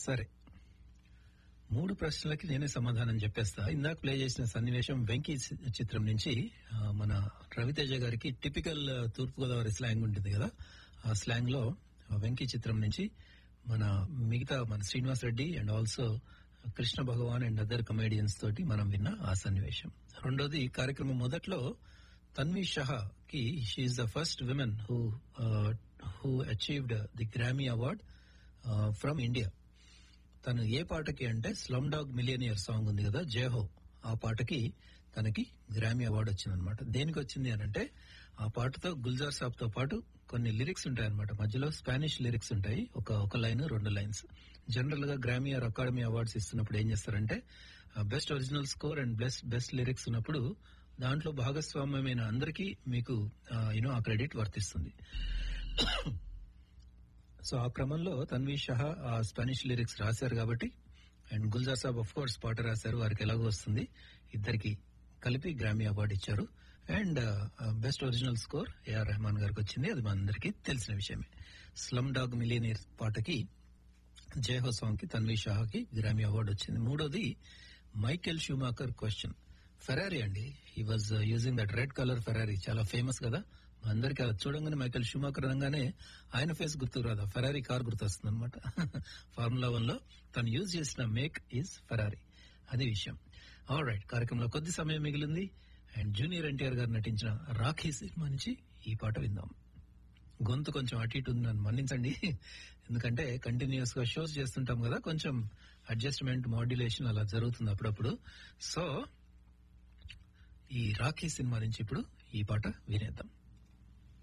సరే మూడు ప్రశ్నలకి నేనే సమాధానం చెప్పేస్తా ఇందాక ప్లే చేసిన సన్నివేశం వెంకీ చి- చిత్రం నుంచి ఆ, మన రవితేజ గారికి టిపికల్ తూర్పుగోదావరి స్లాంగ్ ఉంటుంది కదా ఆ స్లాంగ్ లో ఆ వెంకీ చిత్రం నుంచి మన మిగతా మన Srinivas Reddy and also Krishna Bhagavan and other comedians తోటి మనం విన్న ఆ సన్నివేశం రెండోది కార్యక్రమం మొదట్లో తన్వి షహా కి she the first women who who achieved the Grammy award from India తను ఏ పాటకి అంటే స్లమ్ డాగ్ మిలియనియర్ సాంగ్ ఉంది కదా జయహో ఆ పాటకి తనకి గ్రామీ అవార్డు వచ్చిందనమాట దేనికి వచ్చింది అని అంటే ఆ పాటతో గుల్జార్ సాబ్ తో పాటు కొన్ని లిరిక్స్ ఉంటాయి అనమాట మధ్యలో స్పానిష్ లిరిక్స్ ఉంటాయి ఒక ఒక లైన్ రెండు లైన్స్ జనరల్ గా గ్రామీ ఆర్ అకాడమీ అవార్డ్స్ ఇస్తున్నప్పుడు ఏం చేస్తారంటే best original score and best best lyrics ఉన్నప్పుడు దాంట్లో భాగస్వామ్యమైన అందరికీ మీకు యూనో ఆ క్రెడిట్ వర్తిస్తుంది సో ఆ క్రమంలో తన్వీ షహా ఆ స్పానిష్ లిరిక్స్ రాశారు కాబట్టి and Gulzar Saab of course పాట రాశారు వారికి ఎలాగో వస్తుంది ఇద్దరికి కలిపి గ్రామీ అవార్డు ఇచ్చారు and best original score A R Rahman గారికి వచ్చింది అది మనందరికీ తెలిసిన విషయమే స్లమ్ డాగ్ మిలియనీర్ పాటకి జయహో సాంగ్ కి తన్వీ షాకి గ్రామీ అవార్డు వచ్చింది మూడోది మైకెల్ షూమాకర్ క్వశ్చన్ ఫెరారీ అండి ఈ was using that red colour Ferrari చాలా ఫేమస్ కదా మా అందరికి అది చూడంగానే మైకెల్ షూమాకర్ అనగానే ఆయన ఫేస్ గుర్తు రాదా ఫెరారీ కార్ గుర్తొస్తుంది అనమాట ఫార్ములా వన్ లో తను యూజ్ చేసిన మేక్ ఈజ్ ఫెరారీ అది విషయం ఆల్ రైట్ కార్యక్రమంలో కొద్ది సమయం మిగిలింది అండ్ జూనియర్ ఎన్టీఆర్ గారు నటించిన రాఖీ సినిమా నుంచి ఈ పాట విందాం గొంతు కొంచెం అటు ఇటు ఉంది నన్ను మన్నించండి ఎందుకంటే కంటిన్యూస్ గా షోస్ చేస్తుంటాం కదా కొంచెం అడ్జస్ట్మెంట్ మాడ్యులేషన్ అలా జరుగుతుంది అప్పుడప్పుడు సో ఈ రాఖీ సినిమా నుంచి ఇప్పుడు ఈ పాట వినేద్దాం